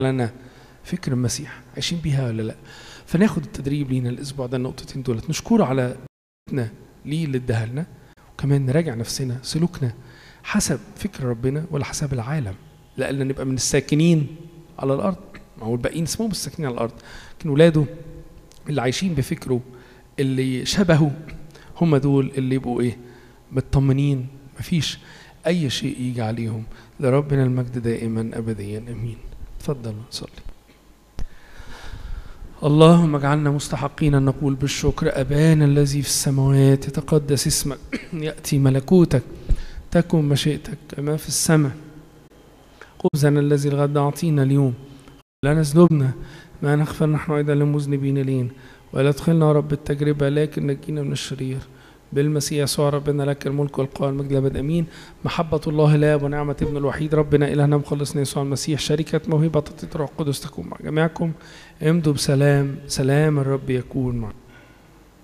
لنا فكر المسيح عايشين بيها ولا لا فناخد التدريب لينا الاسبوع ده النقطتين دولت نشكره على ليه اللي اداها لنا وكمان نراجع نفسنا سلوكنا حسب فكر ربنا ولا حسب العالم لألا نبقى من الساكنين على الأرض ما هو الباقيين اسمهم الساكنين على الأرض لكن ولاده اللي عايشين بفكره اللي شبهه هم دول اللي يبقوا ايه مطمنين مفيش أي شيء يجي عليهم لربنا المجد دائما أبديا أمين تفضل صلي اللهم اجعلنا مستحقين أن نقول بالشكر أبانا الذي في السماوات يتقدس اسمك يأتي ملكوتك تكن مشيئتك كما في السماء خبزنا الذي الغد أعطينا اليوم لا نذنبنا ما نغفر نحن أيضا للمذنبين لين ولا تدخلنا رب التجربة لكن نجينا من الشرير بالمسيح يسوع ربنا لك الملك والقوة والمجد الأبد أمين محبة الله الآب ونعمة ابن الوحيد ربنا إلهنا مخلصنا يسوع المسيح شركة موهبة الروح القدس تكون مع جميعكم امضوا بسلام سلام الرب يكون معكم